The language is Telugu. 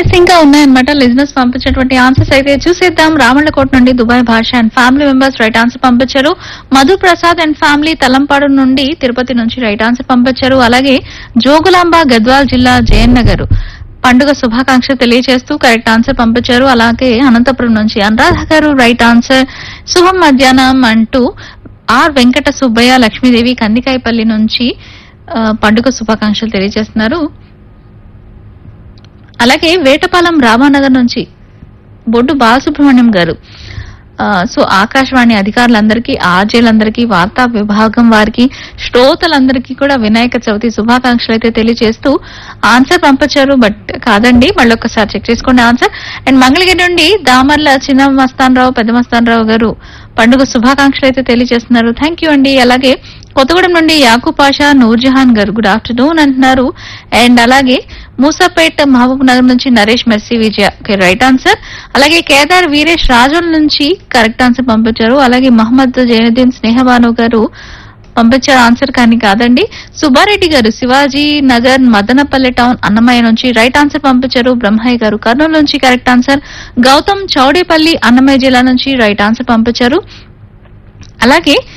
ఎస్ ఇంకా ఉన్నాయన్నమాట లిజినెస్ పంపించినటువంటి ఆన్సర్స్ అయితే చూసేద్దాం రామళ్ళకోట నుండి Dubai Basha and family members right answer పంపించారు మధు ప్రసాద్ అండ్ ఫ్యామిలీ తలంపాడు నుండి తిరుపతి నుంచి రైట్ ఆన్సర్ పంపించారు అలాగే జోగులాంబ గద్వాల్ జిల్లా జయన్ నగర్ పండుగ శుభాకాంక్షలు తెలియజేస్తూ కరెక్ట్ ఆన్సర్ పంపించారు అలాగే అనంతపురం నుంచి అనురాధ గారు రైట్ ఆన్సర్ శుభం మధ్యాహ్నం అంటూ ఆర్ వెంకట సుబ్బయ్య లక్ష్మీదేవి కందికాయపల్లి నుంచి ఆ, పండుగ శుభాకాంక్షలు తెలియజేస్తున్నారు అలాగే వేటపాలెం రామానగర్ నుంచి బొడ్డు బాలసుబ్రహ్మణ్యం గారు ఆ, సో ఆకాశవాణి అధికారులందరికీ ఆర్జేలందరికీ వార్తా విభాగం వారికి శ్రోతలందరికీ కూడా వినాయక చవితి శుభాకాంక్షలు అయితే తెలియజేస్తూ ఆన్సర్ పంపించారు బట్ కాదండి మళ్ళీ ఒకసారి చెక్ చేసుకోండి ఆన్సర్ అండ్ మంగళగిరి నుండి దామర్ల చిన్న మస్తాన్ రావు పెద్ద మస్తాన్ రావు గారు పండుగ శుభాకాంక్షలు అయితే తెలియజేస్తున్నారు థ్యాంక్ యూ అండి అలాగే కొత్తగూడెం నుండి యాకూబ్ పాషా నూర్జహాన్ గారు గుడ్ ఆఫ్టర్నూన్ అంటున్నారు అండ్ అలాగే మూసాపేట్ మహబూబ్ నగర్ నుంచి నరేష్ మెర్సీ విజయ రైట్ ఆన్సర్ అలాగే కేదార్ వీరేష్ రాజోల్ నుంచి కరెక్ట్ ఆన్సర్ పంపించారు అలాగే మహమ్మద్ జైనుద్దీన్ స్నేహబాను గారు పంపించారు ఆన్సర్ కానీ కాదండి సుబ్బారెడ్డి గారు శివాజీ నగర్ మదనపల్లె టౌన్ అన్నమయ్య నుంచి రైట్ ఆన్సర్ పంపించారు బ్రహ్మయ్య గారు కర్నూలు నుంచి కరెక్ట్ ఆన్సర్ గౌతమ్ చౌడేపల్లి అన్నమయ్య జిల్లా నుంచి రైట్ ఆన్సర్ పంపించారు అలాగే